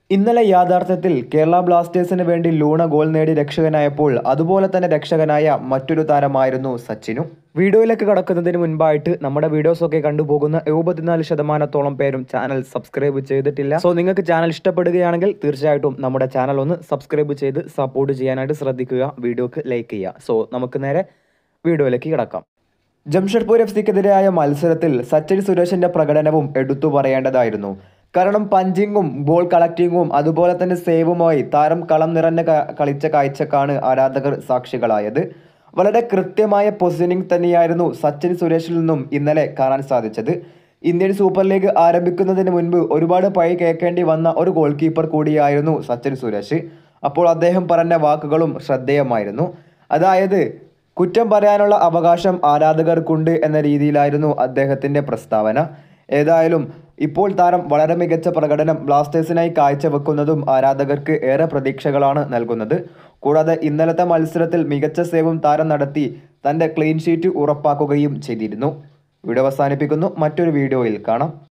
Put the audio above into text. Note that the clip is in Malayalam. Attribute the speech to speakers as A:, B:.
A: ഇന്നലെ യാഥാർത്ഥ്യത്തിൽ കേരള ബ്ലാസ്റ്റേഴ്സിന് വേണ്ടി ലൂണ ഗോൾ നേടി രക്ഷകനായപ്പോൾ അതുപോലെ തന്നെ രക്ഷകനായ മറ്റൊരു താരമായിരുന്നു സച്ചിനും വീഡിയോയിലേക്ക് കടക്കുന്നതിന് മുൻപായിട്ട് നമ്മുടെ വീഡിയോസ് ഒക്കെ കണ്ടുപോകുന്ന എഴുപത്തിനാല് ശതമാനത്തോളം പേരും ചാനൽ സബ്സ്ക്രൈബ് ചെയ്തിട്ടില്ല സോ നിങ്ങൾക്ക് ചാനൽ ഇഷ്ടപ്പെടുകയാണെങ്കിൽ തീർച്ചയായിട്ടും നമ്മുടെ ചാനൽ ഒന്ന് സബ്സ്ക്രൈബ് ചെയ്ത് സപ്പോർട്ട് ചെയ്യാനായിട്ട് ശ്രദ്ധിക്കുക വീഡിയോക്ക് ലൈക്ക് ചെയ്യുക സോ നമുക്ക് നേരെ വീഡിയോയിലേക്ക് കിടക്കാം ജംഷഡ്പൂർ എഫ് സിക്കെതിരായ മത്സരത്തിൽ സച്ചിൻ സുരേഷിന്റെ പ്രകടനവും എടുത്തു പറയേണ്ടതായിരുന്നു കാരണം പഞ്ചിങ്ങും ബോൾ കളക്ടിങ്ങും അതുപോലെ തന്നെ സേവുമായി താരം കളം നിറഞ്ഞ ക- കളിച്ച കാഴ്ചക്കാണ് ആരാധകർ സാക്ഷികളായത് വളരെ കൃത്യമായ പൊസിഷനിങ് തന്നെയായിരുന്നു സച്ചിൻ സുരേഷിൽ നിന്നും ഇന്നലെ കാണാൻ സാധിച്ചത് ഇന്ത്യൻ സൂപ്പർ ലീഗ് ആരംഭിക്കുന്നതിന് മുൻപ് ഒരുപാട് പഴി കേൾക്കേണ്ടി വന്ന ഒരു ഗോൾ കീപ്പർ കൂടിയായിരുന്നു സച്ചിൻ സുരേഷ് അപ്പോൾ അദ്ദേഹം പറഞ്ഞ വാക്കുകളും ശ്രദ്ധേയമായിരുന്നു അതായത് കുറ്റം പറയാനുള്ള അവകാശം ആരാധകർക്കുണ്ട് എന്ന രീതിയിലായിരുന്നു അദ്ദേഹത്തിന്റെ പ്രസ്താവന ഏതായാലും ഇപ്പോൾ താരം വളരെ മികച്ച പ്രകടനം ബ്ലാസ്റ്റേഴ്സിനായി കാഴ്ചവെക്കുന്നതും ആരാധകർക്ക് ഏറെ പ്രതീക്ഷകളാണ് നൽകുന്നത് കൂടാതെ ഇന്നലത്തെ മത്സരത്തിൽ മികച്ച സേവും താരം നടത്തി തന്റെ ക്ലീൻ ഷീറ്റ് ഉറപ്പാക്കുകയും ചെയ്തിരുന്നു വീഡിയോ അവസാനിപ്പിക്കുന്നു മറ്റൊരു വീഡിയോയിൽ കാണാം